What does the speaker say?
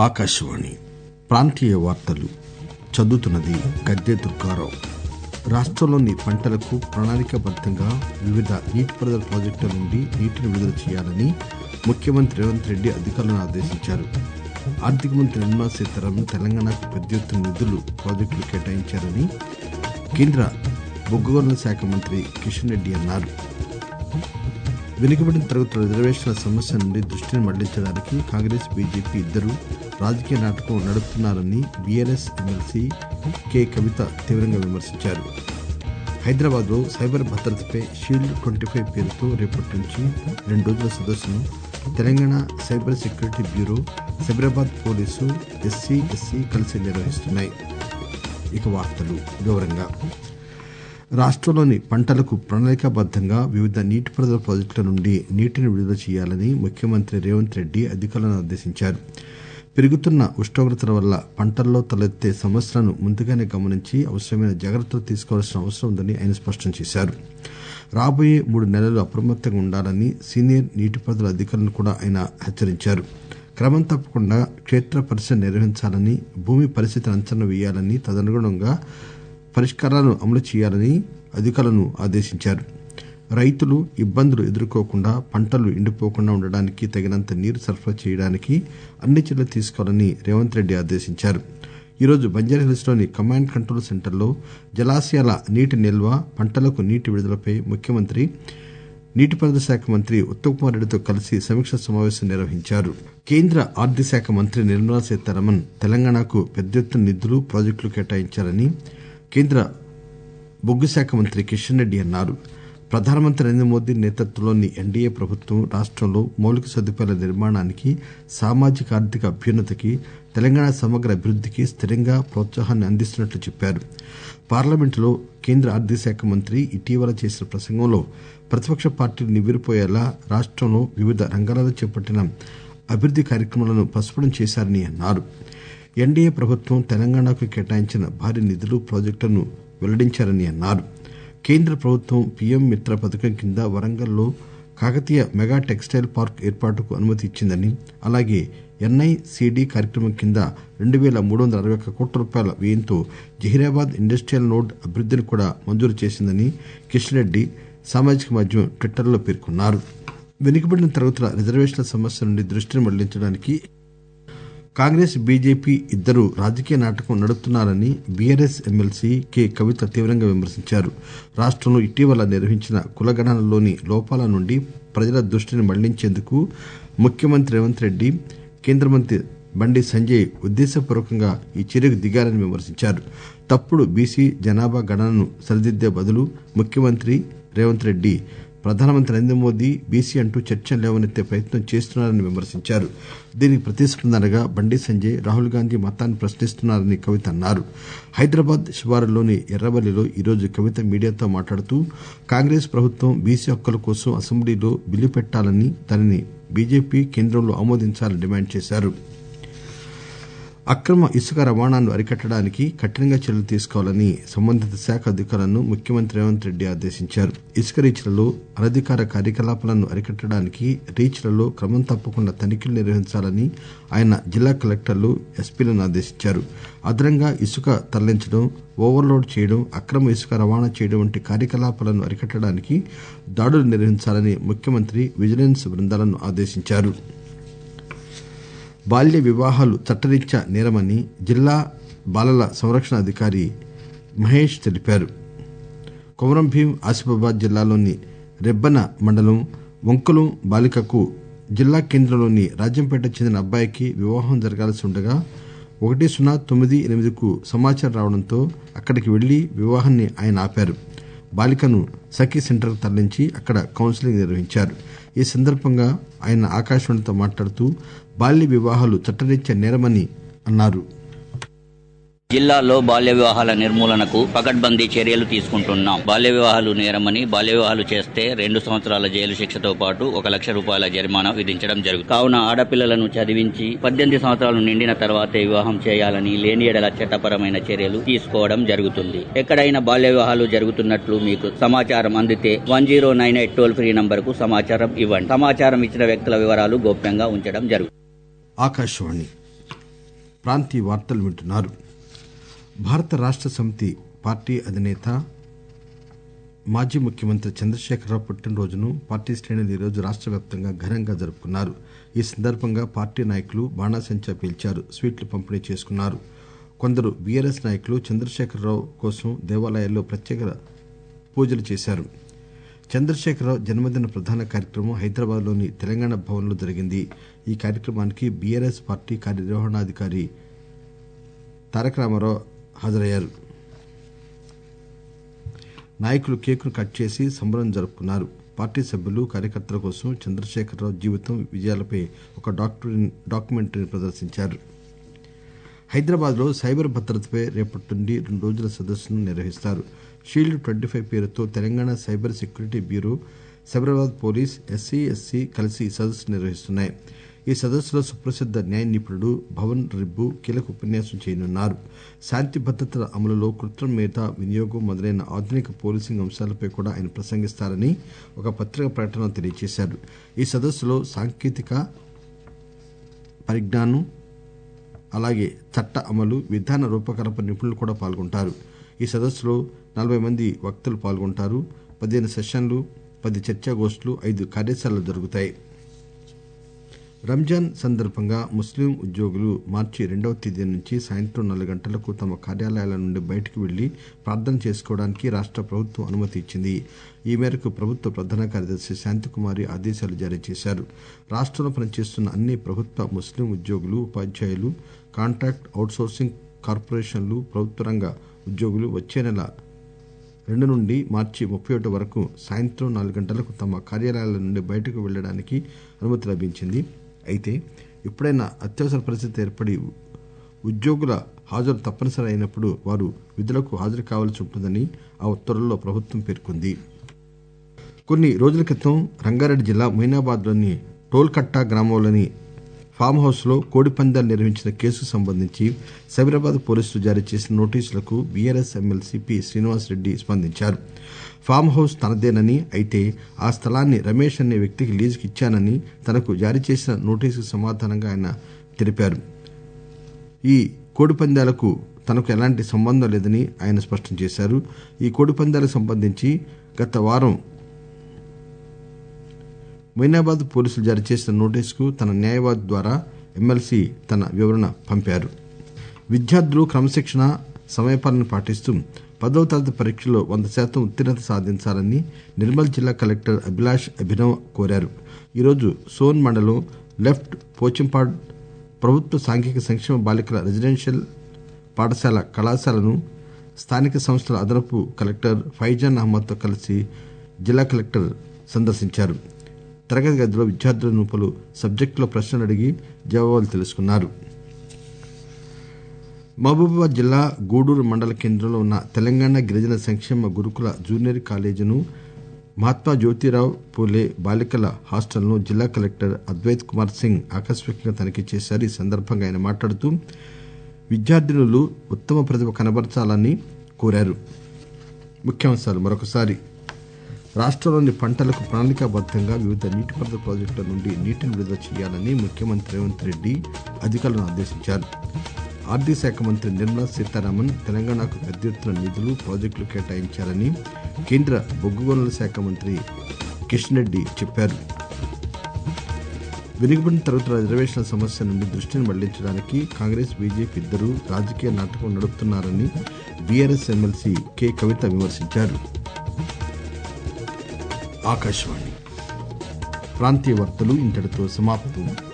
ఆకాశవాణి ప్రాంతీయ వార్తలు చదువుతున్నది గద్దె దుర్గారావు రాష్టంలోని పంటలకు ప్రణాళికాబద్దంగా వివిధ నీటిపారుదల ప్రాజెక్టుల నుండి నీటిని విడుదల చేయాలని ముఖ్యమంత్రి రేవంత్ రెడ్డి అధికారులను ఆదేశించారు ఆర్థిక మంత్రి నిర్మలా సీతారామన్ తెలంగాణకు పెద్ద ఎత్తున నిధులు ప్రాజెక్టులు కేటాయించారని కేంద్ర బొగ్గు గనుల శాఖ మంత్రి కిషన్ రెడ్డి అన్నారు వెనుకబడిన తరగతుల రిజర్వేషన్ల సమస్య నుండి దృష్టిని మళ్లించడానికి కాంగ్రెస్ బీజేపీ ఇద్దరు రాజకీయ నాటకం నడుపుతున్నారని బీఆర్ఎస్ ఎమ్మెల్సీ కె కవిత తీవ్రంగా విమర్శించారు హైదరాబాద్ లో సైబర్ భద్రతపై షీల్డ్ ట్వంటీ ఫైవ్ పేరుతో రేపటి నుంచి రెండు రోజుల సదస్సును Telangana cyber security bureau Cyberabad police SC SC కలిసి నిర్వహిస్తున్నాయి ఇక వార్తలు వివరంగా రాష్టంలోని పంటలకు ప్రణాళికాబద్దంగా వివిధ నీటిపారుదల ప్రాజెక్టుల నుండి నీటిని విడుదల చేయాలని ముఖ్యమంత్రి రేవంత్ రెడ్డి అధికారులను ఆదేశించారు పెరుగుతున్న ఉష్ణోగ్రతల వల్ల పంటల్లో తలెత్తే సమస్యలను ముందుగానే గమనించి అవసరమైన జాగ్రత్తలు తీసుకోవాల్సిన అవసరం ఉందని ఆయన స్పష్టం చేశారు రాబోయే మూడు నెలలు అప్రమత్తంగా ఉండాలని సీనియర్ నీటిపారుదల అధికారులను కూడా ఆయన హెచ్చరించారు క్రమం తప్పకుండా క్షేత్ర పరిశీలన నిర్వహించాలని భూమి పరిస్థితిని అంచనా వేయాలని తదనుగుణంగా పరిష్కారాలను అమలు చేయాలని అధికారులను ఆదేశించారు రైతులు ఇబ్బందులు ఎదుర్కోకుండా పంటలు ఎండిపోకుండా ఉండడానికి తగినంత నీరు సరఫరా చేయడానికి అన్ని చర్యలు తీసుకోవాలని రేవంత్ రెడ్డి ఆదేశించారు ఈరోజు బంజారాహిల్స్ లోని కమాండ్ కంట్రోల్ సెంటర్లో జలాశయాల నీటి నిల్వ పంటలకు నీటి విడుదలపై ముఖ్యమంత్రి నీటిపారుదల శాఖ మంత్రి ఉత్తమ్ కుమార్ రెడ్డితో కలిసి సమీక్షా సమావేశం నిర్వహించారు కేంద్ర ఆర్థిక శాఖ మంత్రి నిర్మలా సీతారామన్ తెలంగాణకు పెద్ద ఎత్తున నిధులు ప్రాజెక్టులు కేటాయించారని కేంద్ర బొగ్గు శాఖ మంత్రి కిషన్ రెడ్డి అన్నారు ప్రధానమంత్రి నరేంద్ర మోదీ నేతృత్వంలోని ఎన్డీఏ ప్రభుత్వం రాష్టంలో మౌలిక సదుపాయాల నిర్మాణానికి సామాజిక ఆర్థిక అభ్యున్నతికి తెలంగాణ సమగ్ర అభివృద్దికి స్థిరంగా ప్రోత్సాహాన్ని అందిస్తున్నట్లు చెప్పారు పార్లమెంటులో కేంద్ర ఆర్థిక శాఖ మంత్రి ఇటీవల చేసిన ప్రసంగంలో ప్రతిపక్ష పార్టీలు నివ్వెరపోయేలా రాష్టంలో వివిధ రంగాలలో చేపట్టిన అభివృద్ది కార్యక్రమాలను ప్రస్ఫుటం చేశారని అన్నారు ఎన్డీఏ ప్రభుత్వం తెలంగాణకు కేటాయించిన భారీ నిధులు ప్రాజెక్టులను వెల్లడించారని అన్నారు కేంద్ర ప్రభుత్వం పీఎం మిత్ర పథకం కింద వరంగల్లో కాకతీయ మెగా టెక్స్టైల్ పార్క్ ఏర్పాటుకు అనుమతి ఇచ్చిందని అలాగే ఎన్ఐసిడి కార్యక్రమం కింద రెండు పేల మూడు వందల అరవై ఒక్క కోట్ల రూపాయల వ్యయంతో జహీరాబాద్ ఇండస్టియల్ నోడ్ అభివృద్దిని కూడా మంజూరు చేసిందని కిషన్ రెడ్డి సామాజిక మాధ్యమం ట్విట్టర్లో పేర్కొన్నారు వెనుకబడిన తరగతుల రిజర్వేషన్ల సమస్య నుండి దృష్టిని మళ్లించడానికి కాంగ్రెస్ బీజేపీ ఇద్దరు రాజకీయ నాటకం నడుపుతున్నారని బీఆర్ఎస్ ఎమ్మెల్సీ కె కవిత తీవ్రంగా విమర్శించారు రాష్టంలో ఇటీవల నిర్వహించిన కులగణనలోని లోపాల నుండి ప్రజల దృష్టిని మళ్లించేందుకు ముఖ్యమంత్రి రేవంత్ రెడ్డి కేంద్ర మంత్రి బండి సంజయ్ ఉద్దేశపూర్వకంగా ఈ చర్యకు దిగారని విమర్శించారు తప్పుడు బీసీ జనాభా గణనను సరిదిద్దే బదులు ముఖ్యమంత్రి రేవంత్ రెడ్డి ప్రధానమంత్రి నరేంద్ర మోదీ బీసీ అంటూ చర్చలు లేవనెత్తే ప్రయత్నం చేస్తున్నారని విమర్శించారు దీనికి ప్రతిస్పందనగా బండి సంజయ్ రాహుల్ గాంధీ మతాన్ని ప్రశ్నిస్తున్నారని కవిత అన్నారు హైదరాబాద్ శివారులోని ఎర్రవల్లిలో ఈరోజు కవిత మీడియాతో మాట్లాడుతూ కాంగ్రెస్ ప్రభుత్వం బీసీ హక్కుల కోసం అసెంబ్లీలో బిల్లు పెట్టాలని దానిని బీజేపీ కేంద్రంలో ఆమోదించాలని డిమాండ్ చేశారు అక్రమ ఇసుక రవాణాను అరికట్టడానికి కఠినంగా చర్యలు తీసుకోవాలని సంబంధిత శాఖ అధికారులను ముఖ్యమంత్రి రేవంత్ రెడ్డి ఆదేశించారు ఇసుక రీచ్లలో అనధికార కార్యకలాపాలను అరికట్టడానికి రీచ్లలో క్రమం తప్పకుండా తనిఖీలు నిర్వహించాలని ఆయన జిల్లా కలెక్టర్లు ఎస్పీలను ఆదేశించారు అదనంగా ఇసుక తరలించడం ఓవర్లోడ్ చేయడం అక్రమ ఇసుక రవాణా చేయడం వంటి కార్యకలాపాలను అరికట్టడానికి దాడులు నిర్వహించాలని ముఖ్యమంత్రి విజిలెన్స్ బృందాలను ఆదేశించారు బాల్య వివాహాలు చట్టరీత్యా నేరమని జిల్లా బాలల సంరక్షణ అధికారి మహేష్ తెలిపారు కొమరం భీం ఆసిఫాబాద్ జిల్లాలోని రెబ్బన మండలం వంకులం బాలికకు జిల్లా కేంద్రంలోని రాజంపేట చెందిన అబ్బాయికి వివాహం జరగాల్సి ఉండగా ఒకటి సున్నా తొమ్మిది ఎనిమిదికు సమాచారం రావడంతో అక్కడికి వెళ్లి వివాహాన్ని ఆయన ఆపారు బాలికను సఖీ సెంటర్కు తరలించి అక్కడ కౌన్సిలింగ్ నిర్వహించారు ఈ సందర్భంగా ఆయన ఆకాశవాణితో మాట్లాడుతూ బాల్య వివాహాలు చట్టరీత్యా నేరమని అన్నారు జిల్లాలో బాల్య వివాహాల నిర్మూలనకు పకడ్బందీ చర్యలు తీసుకుంటున్నాం బాల్య వివాహాలు నేరమని బాల్య వివాహాలు చేస్తే రెండు సంవత్సరాల జైలు శిక్షతో పాటు ఒక లక్ష రూపాయల జరిమానా విధించడం జరుగుతుంది కావున ఆడపిల్లలను చదివించి పద్దెనిమిది సంవత్సరాలు నిండిన తర్వాతే వివాహం చేయాలని లేని ఎడల చట్టపరమైన చర్యలు తీసుకోవడం జరుగుతుంది ఎక్కడైనా బాల్య వివాహాలు జరుగుతున్నట్లు మీకు సమాచారం అందితే one zero nine eight toll free number కు సమాచారం ఇవ్వండి సమాచారం ఇచ్చిన వ్యక్తుల వివరాలు గోప్యంగా ఉంచడం జరుగుతుంది ఆకాశవాణి ప్రాంతీయ వార్తలు వింటున్నారు భారత రాష్ట్ర సమితి పార్టీ అధినేత మాజీ ముఖ్యమంత్రి చంద్రశేఖరరావు పుట్టినరోజును పార్టీ శ్రేణులు ఈరోజు రాష్ట్ర వ్యాప్తంగా ఘనంగా జరుపుకున్నారు ఈ సందర్భంగా పార్టీ నాయకులు బాణాసంచా పేల్చారు స్వీట్లు పంపిణీ చేసుకున్నారు కొందరు బీఆర్ఎస్ నాయకులు చంద్రశేఖరరావు కోసం దేవాలయాల్లో ప్రత్యేక పూజలు చేశారు చంద్రశేఖరరావు జన్మదిన ప్రధాన కార్యక్రమం హైదరాబాద్లోని తెలంగాణ భవన్లో జరిగింది ఈ కార్యక్రమానికి బీఆర్ఎస్ పార్టీ కార్యనిర్వహణాధికారి తారక రామారావు హాజరయ్యారు నాయకులు కేకును కట్ చేసి సంబరం జరుపుకున్నారు పార్టీ సభ్యులు కార్యకర్తల కోసం చంద్రశేఖరరావు జీవితం విజయాలపై ఒక డాక్యుమెంటరీని ప్రదర్శించారు హైదరాబాద్ లో సైబర్ భద్రతపై రేపటి నుండి రెండు రోజుల సదస్సును నిర్వహిస్తారు షీల్డ్ ట్వంటీ ఫైవ్ పేరుతో Telangana cyber security bureau Cyberabad police SC SC కలిసి ఈ సదస్సు నిర్వహిస్తున్నాయి ఈ సదస్సులో సుప్రసిద్ద న్యాయ నిపుణుడు భవన్ రిబ్బు కీలక ఉపన్యాసం చేయనున్నారు శాంతి భద్రతల అమలులో కృత్రిమ మేధ వినియోగం మొదలైన ఆధునిక పోలీసింగ్ అంశాలపై కూడా ఆయన ప్రసంగిస్తారని ఒక పత్రికా ప్రకటనలో తెలియజేశారు ఈ సదస్సులో సాంకేతిక పరిజ్ఞానం అలాగే చట్ట అమలు విధాన రూపకల్పన నిపుణులు కూడా పాల్గొంటారు ఈ సదస్సులో నలభై మంది వక్తలు పాల్గొంటారు పదిహేను సెషన్లు పది చర్చాగోష్ఠులు ఐదు కార్యశాలలు జరుగుతాయి రంజాన్ సందర్భంగా ముస్లిం ఉద్యోగులు మార్చి రెండవ తేదీ నుంచి సాయంత్రం నాలుగు గంటలకు తమ కార్యాలయాల నుండి బయటకు వెళ్లి ప్రార్థన చేసుకోవడానికి రాష్ట ప్రభుత్వం అనుమతి ఇచ్చింది ఈ మేరకు ప్రభుత్వ ప్రధాన కార్యదర్శి శాంతికుమారి ఆదేశాలు జారీ చేశారు రాష్టంలో పనిచేస్తున్న అన్ని ప్రభుత్వ ముస్లిం ఉద్యోగులు ఉపాధ్యాయులు కాంట్రాక్ట్ అవుట్సోర్సింగ్ కార్పొరేషన్లు ప్రభుత్వ రంగ ఉద్యోగులు వచ్చే నెల రెండు నుండి మార్చి ముప్పై ఒకటి వరకు సాయంత్రం నాలుగు గంటలకు తమ కార్యాలయాల నుండి బయటకు వెళ్లడానికి అనుమతి లభించింది అయితే ఎప్పుడైనా అత్యవసర పరిస్థితి ఏర్పడి ఉద్యోగుల హాజరు తప్పనిసరి అయినప్పుడు వారు విధులకు హాజరు కావాల్సి ఉంటుందని ఆ ఉత్తర్వుల్లో ప్రభుత్వం పేర్కొంది కొన్ని రోజుల క్రితం రంగారెడ్డి జిల్లా మొయినాబాద్లోని టోల్కట్టా గ్రామంలోని ఫామ్ హౌస్ లో కోడి పందాలు నిర్వహించిన కేసుకు సంబంధించి సైబరాబాద్ పోలీసులు జారీ చేసిన నోటీసులకు బీఆర్ఎస్ ఎమ్మెల్సీ పి శ్రీనివాసరెడ్డి స్పందించారు ఫామ్ హౌస్ తనదేనని అయితే ఆ స్థలాన్ని రమేష్ అనే వ్యక్తికి లీజుకి ఇచ్చానని తనకు జారీ చేసిన నోటీసుకు సమాధానంగా ఆయన తెలిపారు ఈ కోడి పందాలకు తనకు ఎలాంటి సంబంధం లేదని ఆయన స్పష్టం చేశారు ఈ కోడి పందాలకు సంబంధించి గత వారం మొయినాబాద్ పోలీసులు జారీ చేసిన నోటీసుకు తన న్యాయవాది ద్వారా ఎమ్మెల్సీ తన వివరణ పంపారు విద్యార్థులు క్రమశిక్షణ సమయపాలన పాటిస్తూ పదవ తరగతి పరీక్షలో వంద శాతం ఉత్తీర్ణత సాధించాలని నిర్మల్ జిల్లా కలెక్టర్ అభిలాష్ అభినవ్ కోరారు ఈరోజు సోన్ మండలం లెఫ్ట్ పోచంపాడ్ ప్రభుత్వ సాంఘిక సంక్షేమ బాలికల రెసిడెన్షియల్ పాఠశాల కళాశాలను స్థానిక సంస్థల అదనపు కలెక్టర్ ఫైజాన్ అహ్మద్తో కలిసి జిల్లా కలెక్టర్ సందర్శించారు తరగతి గదిలో విద్యార్థులను పలు సబ్జెక్టులో ప్రశ్నలు అడిగి జవాబులు తెలుసుకున్నారు మహబూబాబాద్ జిల్లా గూడూరు మండల కేంద్రంలో ఉన్న తెలంగాణ గిరిజన సంక్షేమ గురుకుల జూనియర్ కాలేజీను మహాత్మా జ్యోతిరావు పూలే బాలికల హాస్టల్ను జిల్లా కలెక్టర్ అద్వైత్ కుమార్ సింగ్ ఆకస్మికంగా తనిఖీ చేశారు ఈ సందర్భంగా ఆయన మాట్లాడుతూ విద్యార్థినులు ఉత్తమ ప్రతిభ కనబరచాలని కోరారు ముఖ్యాంశాలు మరొకసారి రాష్టంలోని పంటలకు ప్రణాళికాబద్దంగా వివిధ నీటిపారుదల ప్రాజెక్టుల నుండి నీటిని విడుదల చేయాలని ముఖ్యమంత్రి రేవంత్ రెడ్డి అధికారులను ఆదేశించారు ఆర్థిక శాఖ మంత్రి నిర్మలా సీతారామన్ తెలంగాణకు పెద్ద ఎత్తున నిధులు ప్రాజెక్టులు కేటాయించారని కేంద్ర బొగ్గు గనుల శాఖ మంత్రి కిషన్ రెడ్డి చెప్పారు వెనుకబడిన తరగతుల రిజర్వేషన్ల సమస్య నుండి దృష్టిని మళ్లించడానికి కాంగ్రెస్ బీజేపీ ఇద్దరు రాజకీయ నాటకం నడుపుతున్నారని బీఆర్ఎస్ ఎమ్మెల్సీ కె కవిత విమర్శించారు ఆకాశవాణి ప్రాంతీయ వార్తలు ఇంతటితో సమాప్తం